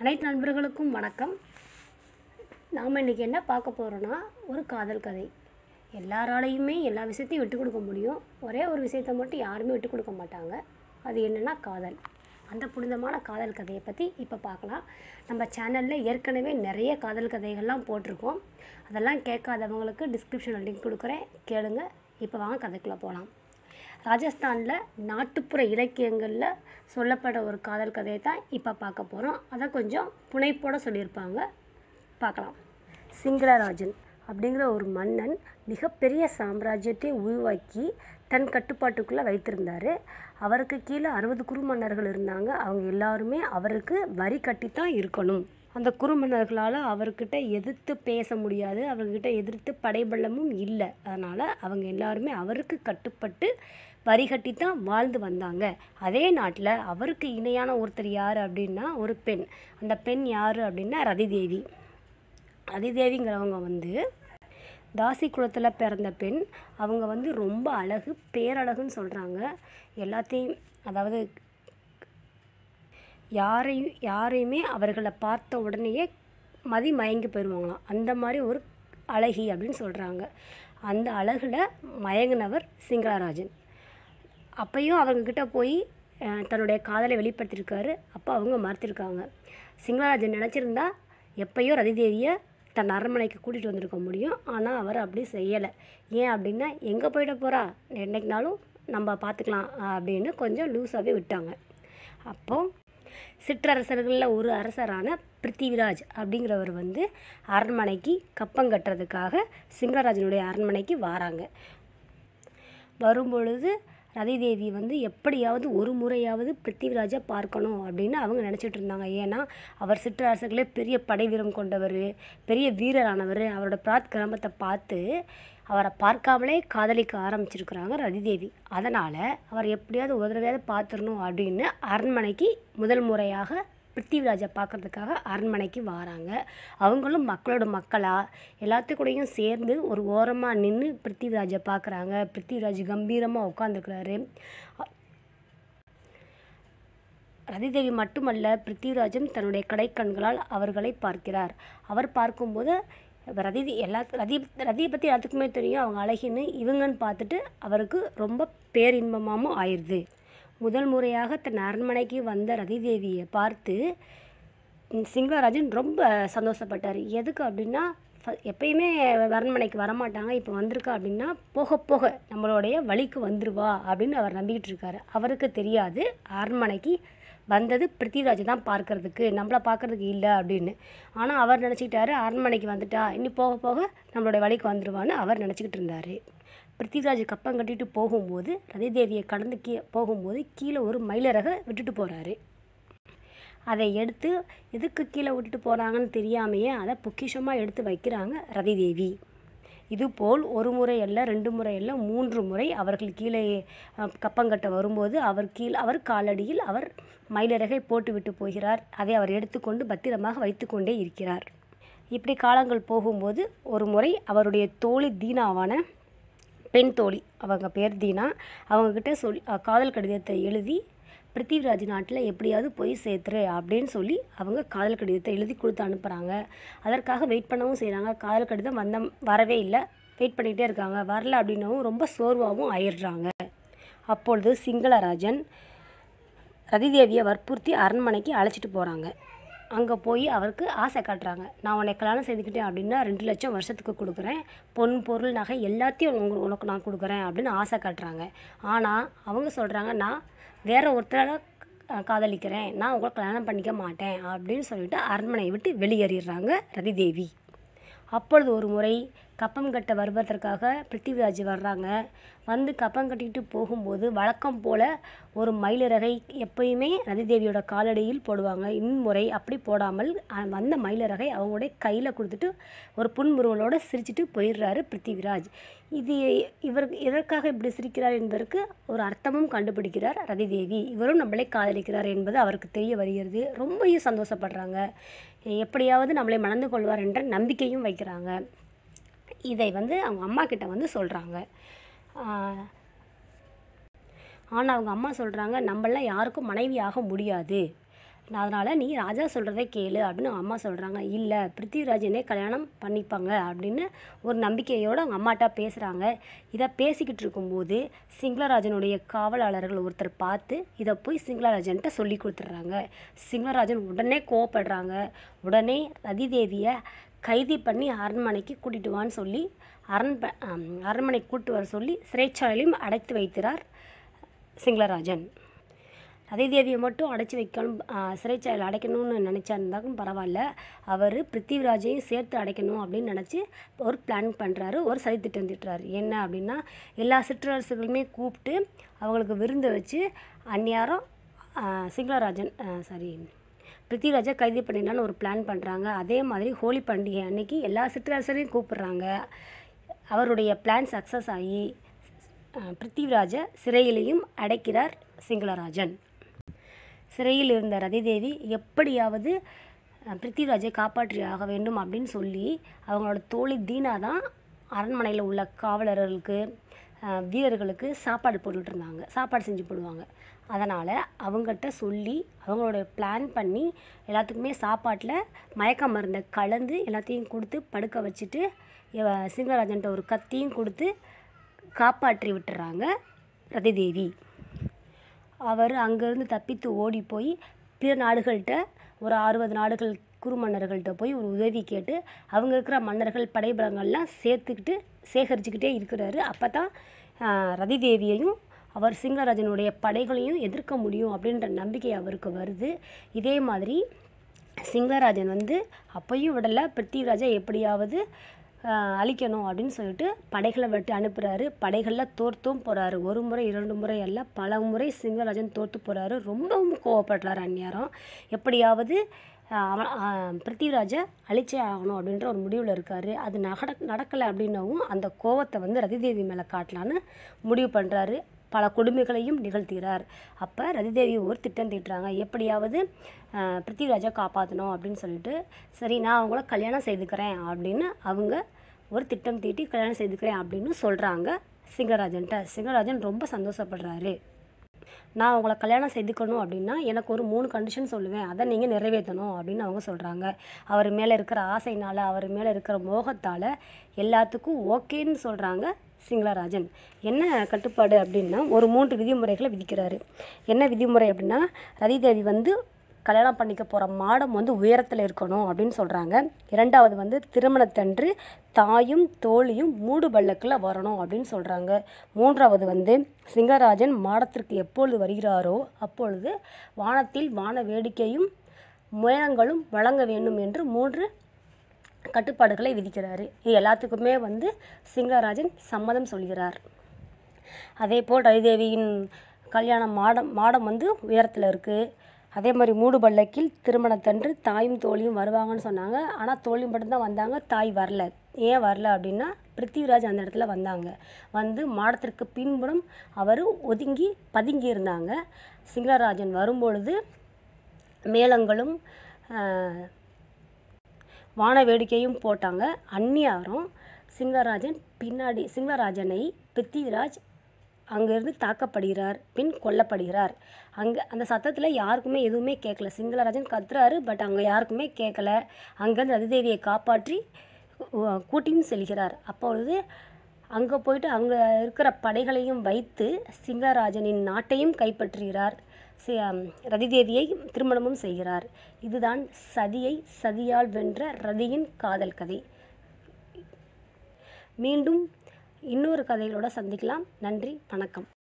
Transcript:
அனைத்து நண்பர்களுக்கும் வணக்கம் நாம் இன்றைக்கி என்ன பார்க்க போகிறோன்னா ஒரு காதல் கதை எல்லாராலையுமே எல்லா விஷயத்தையும் விட்டு கொடுக்க முடியும் ஒரே ஒரு விஷயத்தை மட்டும் யாருமே விட்டு கொடுக்க மாட்டாங்க அது என்னென்னா காதல் அந்த புனிதமான காதல் கதையை பற்றி இப்போ பார்க்கலாம் நம்ம சேனலில் ஏற்கனவே நிறைய காதல் கதைகள்லாம் போட்டிருக்கோம் அதெல்லாம் கேட்காதவங்களுக்கு டிஸ்கிரிப்ஷனில் லிங்க் கொடுக்குறேன் கேளுங்க இப்போ வாங்க கதைக்குள்ளே போகலாம் ராஜஸ்தானில் நாட்டுப்புற இலக்கியங்களில் சொல்லப்பட ஒரு காதல் கதையை தான் இப்போ பார்க்க போகிறோம் அதை கொஞ்சம் புனைப்போட சொல்லியிருப்பாங்க பார்க்கலாம் சிங்களராஜன் அப்படிங்கிற ஒரு மன்னன் மிகப்பெரிய சாம்ராஜ்யத்தை உருவாக்கி தன் கட்டுப்பாட்டுக்குள்ளே வைத்திருந்தார் அவருக்கு கீழே அறுபது குறுமன்னர்கள் இருந்தாங்க அவங்க எல்லாருமே அவருக்கு வரி கட்டித்தான் இருக்கணும் அந்த குறுமன்னர்களால் அவர்கிட்ட எதிர்த்து பேச முடியாது அவர்கிட்ட எதிர்த்து படைபலமும் இல்லை அதனால் அவங்க எல்லாருமே அவருக்கு கட்டுப்பட்டு வரி கட்டி தான் வாழ்ந்து வந்தாங்க அதே நாட்டில் அவருக்கு இணையான ஒருத்தர் யார் அப்படின்னா ஒரு பெண் அந்த பெண் யார் அப்படின்னா ரதிதேவி ரதிதேவிங்கிறவங்க வந்து தாசி குலத்தில் பிறந்த பெண் அவங்க வந்து ரொம்ப அழகு பேரழகுன்னு சொல்கிறாங்க எல்லாத்தையும் அதாவது யாரையும் யாரையுமே அவர்களை பார்த்த உடனேயே மதி மயங்கி போயிடுவாங்களாம் அந்த மாதிரி ஒரு அழகி அப்படின்னு சொல்கிறாங்க அந்த அழகில் மயங்கினவர் சிங்களாராஜன் அப்பையும் அவங்கக்கிட்ட போய் அஹ், தன்னுடைய காதலை வெளிப்படுத்தியிருக்காரு அப்போ அவங்க மறுத்திருக்காங்க சிங்களாராஜன் நினச்சிருந்தா எப்பயோ ரதிதேவியை தன் அரண்மனைக்கு கூட்டிகிட்டு வந்திருக்க முடியும் ஆனால் அவர் அப்படி செய்யலை ஏன் அப்படின்னா எங்கே போயிட போகிறா என்னைக்குனாலும் நம்ம பார்த்துக்கலாம் அப்படின்னு கொஞ்சம் லூஸாகவே விட்டாங்க அப்போ சிற்றரசர்களில் ஒரு அரசரான பிருத்திவிராஜ் அப்படிங்கிறவர் வந்து அரண்மனைக்கு கப்பம் கட்டுறதுக்காக சிங்கராஜனுடைய அரண்மனைக்கு வராங்க வரும்பொழுது ரதிதேவி வந்து எப்படியாவது ஒரு முறையாவது பிருத்திவிராஜை பார்க்கணும் அப்படின்னு அவங்க நினச்சிட்டு இருந்தாங்க ஏன்னா அவர் சிற்றரசர்களே பெரிய படை வீரம் கொண்டவர் பெரிய வீரரானவர் அவரோட பிராத் கிராமத்தை பார்த்து அவரை பார்க்காமலே காதலிக்க ஆரம்பிச்சிருக்கிறாங்க ரதிதேவி அதனால் அவர் எப்படியாவது ஒரு தடவையாவது பார்த்துடணும் அப்படின்னு அரண்மனைக்கு முதல் முறையாக பிருத்திவிராஜை பார்க்கறதுக்காக அரண்மனைக்கு வராங்க அவங்களும் மக்களோட மக்களா எல்லாத்து கூடயும் சேர்ந்து ஒரு ஓரமாக நின்று பிருத்திவிராஜை பார்க்குறாங்க பிருத்திவிராஜ் கம்பீரமாக உட்காந்துருக்கிறாரு ரதிதேவி மட்டுமல்ல பிருத்திவிராஜும் தன்னுடைய கடைக்கண்களால் அவர்களை பார்க்கிறார் அவர் பார்க்கும்போது ரதி எல்லா ரதி ரதியை பற்றி எல்லாத்துக்குமே தெரியும் அவங்க அழகின்னு இவங்கன்னு பார்த்துட்டு அவருக்கு ரொம்ப பேரின்பமாகவும் ஆயிடுது முதல் முறையாக தன் அரண்மனைக்கு வந்த ரதிதேவியை பார்த்து ம், சிங்கராஜன் ரொம்ப சந்தோஷப்பட்டார் எதுக்கு அப்படின்னா ஃப- எப்பயுமே அரண்மனைக்கு வரமாட்டாங்க இப்போ வந்திருக்கா அப்படின்னா போக போக நம்மளுடைய வழிக்கு வந்துருவா அப்படின்னு அவர் நம்பிக்கிட்டு இருக்காரு அவருக்கு தெரியாது அரண்மனைக்கு வந்தது பிருத்திவிராஜ் தான் பார்க்கறதுக்கு நம்மளை பார்க்கறதுக்கு இல்லை அப்படின்னு ஆனால் அவர் நினச்சிக்கிட்டாரு அரண்மனைக்கு வந்துட்டா இனி போக போக நம்மளுடைய வழிக்கு வந்துருவான்னு அவர் நினச்சிக்கிட்டு இருந்தார் பிருத்திவிராஜ் கப்பம் கட்டிட்டு போகும்போது ரதிதேவியை கடந்து கீ போகும்போது கீழே ஒரு மயிலரகை விட்டுட்டு போகிறாரு அதை எடுத்து எதுக்கு கீழே விட்டுட்டு போகிறாங்கன்னு தெரியாமையே அதை பொக்கிஷமாக எடுத்து வைக்கிறாங்க ரதிதேவி இதுபோல் ஒரு முறை அல்ல ரெண்டு முறை அல்ல மூன்று முறை அவர்கள் கீழே அஹ், கப்பங்கட்ட வரும்போது அவர் கீழ் அவர் காலடியில் அவர் மயிலிறகை போட்டுவிட்டு போகிறார் அதை அவர் எடுத்துக்கொண்டு பத்திரமாக வைத்துக்கொண்டே இருக்கிறார் இப்படி காலங்கள் போகும்போது ஒரு முறை அவருடைய தோழி தீனாவான பெண் தோழி அவங்க பேர் தீனா அவங்கக்கிட்ட சொல் அஹ் காதல் கடிதத்தை எழுதி பிருத்திவிராஜ் நாட்டில் எப்படியாவது போய் சேர்த்துரு அப்படின்னு சொல்லி அவங்க காதல் கடிதத்தை எழுதி கொடுத்து அனுப்புகிறாங்க அதற்காக வெயிட் பண்ணவும் செய்கிறாங்க காதல் கடிதம் வந்த வரவே இல்லை வெயிட் பண்ணிகிட்டே இருக்காங்க வரல அப்படின்னவும் ரொம்ப சோர்வாகவும் ஆயிடுறாங்க அப்பொழுது சிங்களராஜன் ரதிதேவியை வற்புறுத்தி அரண்மனைக்கு அழைச்சிட்டு போகிறாங்க அங்கே போய் அவருக்கு ஆசை காட்டுறாங்க நான் உன்னை கல்யாணம் செய்துக்கிட்டேன் அப்படின்னா ரெண்டு லட்சம் வருஷத்துக்கு கொடுக்குறேன் பொன் பொருள் நகை எல்லாத்தையும் உங்க- உனக்கு நான் கொடுக்குறேன் அப்படின்னு ஆசை காட்டுறாங்க ஆனால் அவங்க சொல்கிறாங்க நான் வேற ஒருத்தரை அஹ், காதலிக்கிறேன் நான் உங்களை கல்யாணம் பண்ணிக்க மாட்டேன் அப்படின்னு சொல்லிட்டு அரண்மனையை விட்டு வெளியேறிடுறாங்க ரதிதேவி அப்பொழுது ஒரு முறை கப்பம் கட்ட வருவதற்காக பிருத்திவிராஜ் வர்றாங்க வந்து கப்பம் கட்டிட்டு போகும்போது வழக்கம் போல் ஒரு மயிலிறகை எப்பயுமே ரதிதேவியோட காலடியில் போடுவாங்க இம்முறை அப்படி போடாமல் அ- வந்த மயிலிறகை அவங்களுடைய கையில் கொடுத்துட்டு ஒரு புன்முறுவலோடு சிரிச்சிட்டு போயிடுறாரு பிருத்திவிராஜ் இது இவர் எதற்காக இப்படி சிரிக்கிறார் என்பதற்கு ஒரு அர்த்தமும் கண்டுபிடிக்கிறார் ரதிதேவி இவரும் நம்மளை காதலிக்கிறார் என்பது அவருக்கு தெரிய வருகிறது ரொம்பவும் சந்தோஷப்படுறாங்க எப்படியாவது நம்மளை மணந்து கொள்வார் என்ற நம்பிக்கையும் வைக்கிறாங்க இதை வந்து அவங்க அம்மா கிட்ட வந்து சொல்கிறாங்க ஆனால் அவங்க அம்மா சொல்கிறாங்க நம்மளாம் யாருக்கும் மனைவி ஆக முடியாது அதனால் நீ ராஜா சொல்கிறத கேளு அப்படின்னு அவங்க அம்மா சொல்கிறாங்க இல்லை பிருத்திவிராஜனே கல்யாணம் பண்ணிப்பாங்க அப்படின்னு ஒரு நம்பிக்கையோடு அவங்க அம்மாட்டா பேசுகிறாங்க இதை பேசிக்கிட்டு இருக்கும்போது சிங்களராஜனுடைய காவலாளர்கள் ஒருத்தர் பார்த்து இதை போய் சிங்களராஜன்ட்ட சொல்லி கொடுத்துட்றாங்க சிங்களராஜன் உடனே கோவப்படுறாங்க உடனே ரதிதேவியை கைது பண்ணி அரண்மனைக்கு கூட்டிட்டு வான்னு சொல்லி அரண் அரண்மனைக்கு கூட்டு வர சொல்லி சிறைச்சாலையிலும் அடைத்து வைக்கிறார் சிங்களராஜன் ரதிதேவியை மட்டும் அடைச்சி வைக்கணும் சிறைச்சாலையில் அடைக்கணும்னு நினச்சாருந்தாலும் பரவாயில்ல அவர் பிருத்திவிராஜையும் சேர்த்து அடைக்கணும் அப்படின்னு நினச்சி ஒரு பிளான் பண்ணுறாரு ஒரு சதி திட்டம் திட்டுறாரு என்ன அப்படின்னா எல்லா சிற்றரசுகளுமே கூப்பிட்டு அவங்களுக்கு விருந்து வச்சு அந்நியாரம் சிங்களராஜன் சாரி பிருத்திவிராஜை கைது பண்ணிடலான்னு ஒரு பிளான் பண்ணுறாங்க அதே மாதிரி ஹோலி பண்டிகை அன்னைக்கு எல்லா சிற்றரசரையும் கூப்பிடுறாங்க அவருடைய பிளான் சக்ஸஸ் ஆகி பிருத்திவிராஜை சிறையிலையும் அடைக்கிறார் சிங்களராஜன் சிறையில் இருந்த ரதிதேவி எப்படியாவது பிருத்திவிராஜை காப்பாற்றி ஆக வேண்டும் அப்படின்னு சொல்லி அவங்களோட தோழி தீனா தான் அரண்மனையில் உள்ள காவலர்களுக்கு வீரர்களுக்கு சாப்பாடு போட்டுட்டு இருந்தாங்க சாப்பாடு செஞ்சு போடுவாங்க அதனால் அவங்ககிட்ட சொல்லி அவங்களோட பிளான் பண்ணி எல்லாத்துக்குமே சாப்பாட்டில் மயக்க மருந்தை கலந்து எல்லாத்தையும் கொடுத்து படுக்க வச்சுட்டு சிங்கராஜன்ட்ட ஒரு கத்தியும் கொடுத்து காப்பாற்றி விட்டுறாங்க ரதிதேவி அவர் அங்கேருந்து தப்பித்து ஓடி போய் பிற நாடுகள்கிட்ட ஒரு அறுபது நாடுகள் குறு மன்னர்கள்ட்ட போய் ஒரு உதவி கேட்டு அவங்க இருக்கிற மன்னர்கள் படைபலங்கள்லாம் சேர்த்துக்கிட்டு சேகரிச்சுக்கிட்டே இருக்கிறாரு அப்போ தான் ரதிதேவியையும் அவர் சிங்கராஜனுடைய படைகளையும் எதிர்க்க முடியும் அப்படின்ற நம்பிக்கை அவருக்கு வருது இதே மாதிரி சிங்கராஜன் வந்து அப்பையும் விடலை பிருத்திவிராஜை எப்படியாவது அழிக்கணும் அப்படின்னு சொல்லிட்டு படைகளை விட்டு அனுப்புகிறாரு படைகளில் தோர்த்தும் போகிறாரு ஒரு முறை இரண்டு முறை அல்ல பல முறை சிங்கராஜன் தோற்று போகிறாரு ரொம்பவும் கோவப்படுறாரு அந்நேரம் எப்படியாவது அவன் பிருத்திவிராஜை அழிச்சே ஆகணும் அப்படின்ற ஒரு முடிவில் இருக்கார் அது நகட நடக்கலை அப்படின்னவும் அந்த கோவத்தை வந்து ரதிதேவி மேலே காட்டலான்னு முடிவு பண்ணுறாரு பல கொடுமைகளையும் நிகழ்த்துகிறார் அப்போ ரதிதேவி ஒரு திட்டம் தீட்டுறாங்க எப்படியாவது பிருத்திவிராஜை காப்பாற்றணும் அப்படின்னு சொல்லிட்டு சரி நான் அவங்கள கல்யாணம் செய்துக்கிறேன் அப்படின்னு அவங்க ஒரு திட்டம் தீட்டி கல்யாணம் செய்துக்கிறேன் அப்படின்னு சொல்கிறாங்க சிங்கராஜன்ட்ட சிங்கராஜன் ரொம்ப சந்தோஷப்படுறாரு நான் உங்களை கல்யாணம் செய்துக்கணும் அப்படின்னா எனக்கு ஒரு மூணு கண்டிஷன் சொல்லுவேன் அதை நீங்கள் நிறைவேற்றணும் அப்படின்னு அவங்க சொல்கிறாங்க அவர் மேலே இருக்கிற ஆசைனால் அவர் மேலே இருக்கிற மோகத்தால் எல்லாத்துக்கும் ஓகேன்னு சொல்கிறாங்க சிங்களராஜன் என்ன கட்டுப்பாடு அப்படின்னா ஒரு மூன்று விதிமுறைகளை விதிக்கிறாரு என்ன விதிமுறை அப்படின்னா ரதிதேவி வந்து கல்யாணம் பண்ணிக்க போகிற மாடம் வந்து உயரத்தில் இருக்கணும் அப்படின்னு சொல்கிறாங்க இரண்டாவது வந்து திருமணத்தன்று தாயும் தோழியும் மூடு பல்லக்கில் வரணும் அப்படின்னு சொல்கிறாங்க மூன்றாவது வந்து சிங்கராஜன் மாடத்திற்கு எப்பொழுது வருகிறாரோ அப்பொழுது வானத்தில் வான வேடிக்கையும் முயலங்களும் வழங்க வேண்டும் என்று மூன்று கட்டுப்பாடுகளை விதிக்கிறாரு இது எல்லாத்துக்குமே வந்து சிங்கராஜன் சம்மதம் சொல்கிறார் அதே போல் ரவிதேவியின் கல்யாணம் மாடம் மாடம் வந்து உயரத்தில் இருக்குது அதே மாதிரி மூடு பல்லக்கில் திருமணத்தன்று தாயும் தோழியும் வருவாங்கன்னு சொன்னாங்க ஆனால் தோழி மட்டும்தான் வந்தாங்க தாய் வரல ஏன் வரல அப்படின்னா பிருத்திவிராஜ் அந்த இடத்துல வந்தாங்க வந்து மாடத்திற்கு பின்புறம் அவர் ஒதுங்கி பதுங்கி இருந்தாங்க சிங்கராஜன் வரும்பொழுது மேளங்களும் வான வேடிக்கையும் போட்டாங்க அந்நியாரம் சிங்கராஜன் பின்னாடி சிங்கராஜனை பிருத்திவிராஜ் அங்கேருந்து தாக்கப்படுகிறார் பின் கொல்லப்படுகிறார் அங்கே அந்த சத்தத்தில் யாருக்குமே எதுவுமே கேட்கல சிங்களராஜன் கத்துறாரு பட் அங்கே யாருக்குமே கேட்கல அங்கேருந்து ரதிதேவியை காப்பாற்றி கூட்டியும் செல்கிறார் அப்பொழுது அங்கே போயிட்டு அங்கே இருக்கிற படைகளையும் வைத்து சிங்கராஜனின் நாட்டையும் கைப்பற்றுகிறார் ரதிதேவியை திருமணமும் செய்கிறார் இதுதான் சதியை சதியால் வென்ற ரதியின் காதல் கதை மீண்டும் இன்னொரு கதைகளோட சந்திக்கலாம் நன்றி வணக்கம்